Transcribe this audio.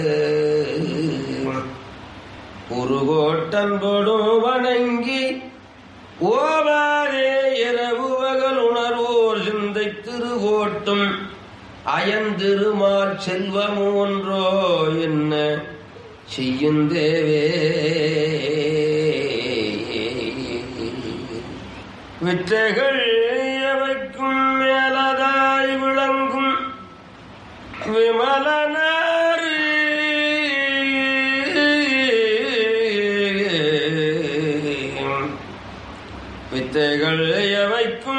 ஒரு கோட்டன்படும் வணங்கி ஓவாதே இரவு பகல் உணர்வோர் சிந்தை திருகோட்டும் அயந்திருமால் செல்வம் ஒன்றோ என்ன செய்யும் தேவே வித்தைகள் எவைக்கும் மேலதாய் விளங்கும் விமலனாரி வித்தைகள் எவைக்கும்